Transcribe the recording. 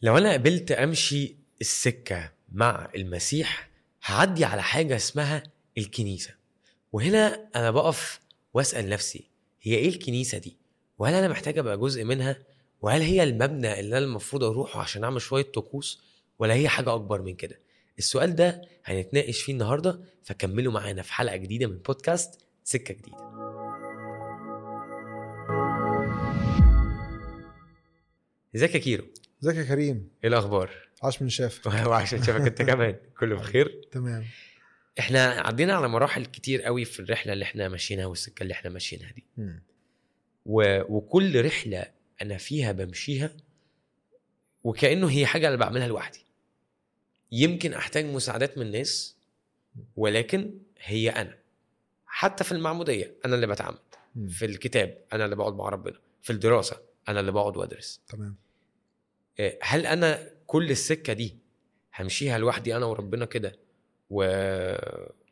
لو انا قبلت امشي السكه مع المسيح هعدي على حاجه اسمها الكنيسه وهنا انا بقف واسال نفسي هي ايه الكنيسه دي وهل انا محتاج ابقى جزء منها وهل هي المبنى اللي انا المفروض اروحه عشان اعمل شويه طقوس ولا هي حاجه اكبر من كده السؤال ده هنتناقش فيه النهارده فكملوا معانا في حلقه جديده من بودكاست سكه جديده ازيك يا كيرو ازيك يا كريم ايه الاخبار عاش من شافك وعشان شافك انت كمان كله بخير تمام احنا عدينا على مراحل كتير قوي في الرحله اللي احنا ماشيينها والسكه اللي احنا ماشيينها دي مم. و... وكل رحله انا فيها بمشيها وكانه هي حاجه انا بعملها لوحدي يمكن احتاج مساعدات من الناس ولكن هي انا حتى في المعموديه انا اللي بتعمد مم. في الكتاب انا اللي بقعد مع ربنا في الدراسه انا اللي بقعد وادرس تمام آه، هل انا كل السكه دي همشيها لوحدي انا وربنا كده و...